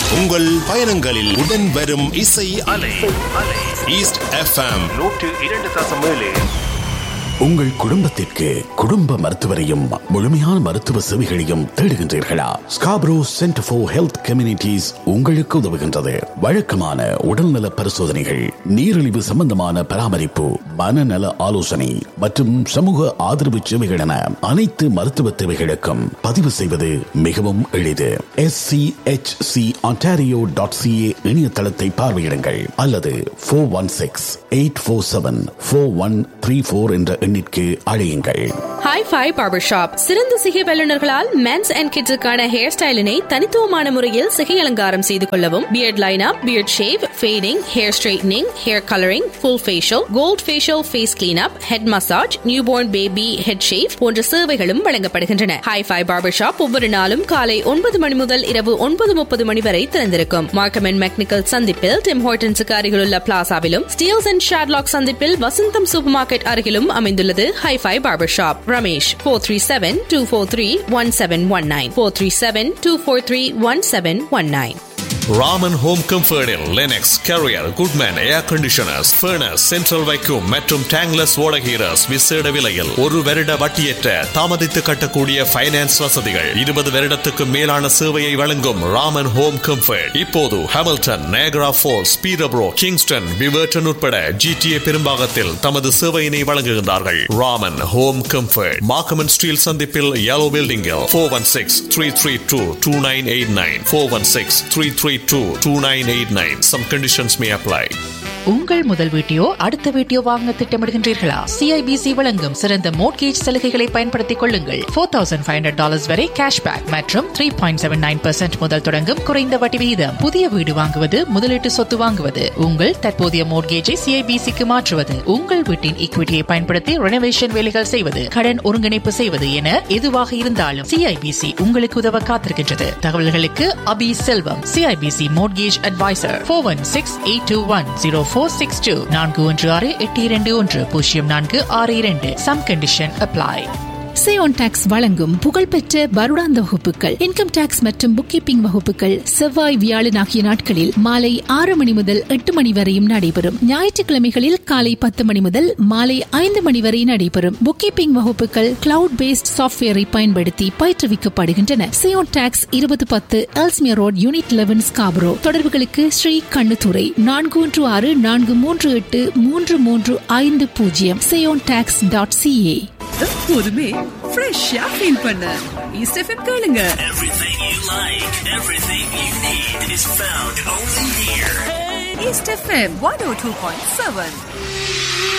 உங்கள் பயணங்களில் உடன் வரும் இசை அலை ஈஸ்ட் எஃப்எம் நூற்று இரண்டு தசம் ஏழு உங்கள் குடும்பத்திற்கு குடும்ப மருத்துவரையும் முழுமையான மருத்துவ சேவைகளையும் தேடுகின்றீர்களா Scarborough centre for health communities உங்களுக்கு உதவுகின்றது வழக்கமான உடல்நல பரிசோதனைகள் நீரிழிவு சம்பந்தமான பராமரிப்பு மனநல ஆலோசனை மற்றும் சமூக ஆதரவு சேவைகள் என அனைத்து மருத்துவ தேவைகளுக்கும் பதிவு செய்வது மிகவும் எளிது S C H C Ontario dot CA இணையதளத்தை பார்வையிடுங்கள் அல்லது four one six eight four seven four one three four என்ற எண்ணிற்கு அழையுங்கள் ஹாய் ஃபை பார்பர் ஷாப் சிறந்த சிகை வல்லுநர்களால் மென்ஸ் அண்ட் கிட்ஸுக்கான ஹேர் ஸ்டைலினை தனித்துவமான முறையில் சிகை அலங்காரம் செய்து கொள்ளவும் beard lineup beard shave fading hair straightening hair colouring full facial gold facial face cleanup head massage new born baby head shave போன்ற சேவைகளும் வழங்கப்படுகின்றன ஹாய் ஃபை பார்பர் ஷாப் ஒவ்வொரு நாளும் காலை ஒன்பது மணி முதல் இரவு ஒன்பது முப்பது மணி வரை திறந்திருக்கும் மார்க்கம் அண்ட் மெக்னிக்கல் சந்திப்பில் டிம் ஹோட்டன்ஸுக்கு அருகிலுள்ள பிளாசாவிலும் ஸ்டீல்ஸ் அண்ட் ஷாட்லாக் சந்திப்பில் வசந்தம் சூப்பர் மார்க்கெட் அருகிலும் அமைந்துள்ளது hi fi barber shop Ramesh four three seven two four three one seven one nine four three seven two four three one seven one nine Raman home கம்ஃபர்டில் Lennox Carrier Goodman air conditioners furnace central vacuum மற்றும் tankless water heaters விசேட விலையில் ஒரு வருட வட்டியற்ற தாமதித்து கட்டக்கூடிய finance வசதிகள் இருபது வருடத்துக்கு மேலான சேவையை வழங்கும் ராமன் ஹோம் கம்ஃபர்ட் இப்போது Hamilton Niagara Falls Peterborough Kingston விவர்டன் உட்பட ஜிடிஏ பெரும்பாகத்தில் தமது சேவையினை வழங்குகின்றார்கள் Raman home comfort Markham and Steeles சந்திப்பில் yellow பில்டிங்கில் four one six three three two two nine eight nine four one six three three two two nine eight nine some conditions may apply உங்கள் முதல் வீட்டையோ அடுத்த வீட்டையோ வாங்க திட்டமிடுகின்றீர்களா சிஐபிசி வழங்கும் சிறந்த மோட்கேஜ் சலுகைகளை பயன்படுத்திக் கொள்ளுங்கள் four thousand five hundred dollars வரை கேஷ்பேக் மற்றும் த்ரீ பாயிண்ட் செவன் நைன் முதல் தொடங்கும் குறைந்த வட்டி விகிதம் புதிய வீடு வாங்குவது முதலீட்டு சொத்து வாங்குவது உங்கள் தற்போதைய மோட்கேஜை சிஐபிசிக்கு மாற்றுவது உங்கள் வீட்டின் ஈக்விட்டியை பயன்படுத்தி ரெனோவேஷன் வேலைகள் செய்வது கடன் ஒருங்கிணைப்பு செய்வது என எதுவாக இருந்தாலும் சிஐபிசி உங்களுக்கு உதவ காத்திருக்கின்றது தகவல்களுக்கு Abi Selvam CIBC mortgage advisor four one six eight two one zero four six two நான்கு ஒன்று ஆறு எட்டு இரண்டு ஒன்று பூஜ்ஜியம் நான்கு ஆறு இரண்டு some condition apply Seyon tax வழங்கும் புகழ்பெற்ற வருடாந்த வகுப்புகள் இன்கம் டாக்ஸ் மற்றும் புக் கீப்பிங் வகுப்புகள் செவ்வாய் வியாழன் ஆகிய நாட்களில் மாலை ஆறு மணி முதல் எட்டு மணி வரையும் நடைபெறும் ஞாயிற்றுக்கிழமைகளில் காலை பத்து மணி முதல் மாலை ஐந்து மணி வரை நடைபெறும் புக் கீப்பிங் வகுப்புகள் கிளவுட் பேஸ்ட் சாஃப்ட்வேரை பயன்படுத்தி பயிற்றுவிக்கப்படுகின்றன சேயோன் டாக்ஸ் இருபது பத்து Ellesmere road unit eleven Scarborough தொடர்புகளுக்கு ஸ்ரீ கண்ணுத்துறை நான்கு ஒன்று ஆறு நான்கு மூன்று எட்டு மூன்று மூன்று ஐந்து பூஜ்ஜியம் சேயோன் டாக்ஸ் டாட் சிஏ எப்போதுமே ஃப்ரெஷ்ஷா ஃபீல் பண்ண ஈஸ்ட் எஃப்எம் கேளுங்க Everything you like, everything you need is found only here. East FM one o two point seven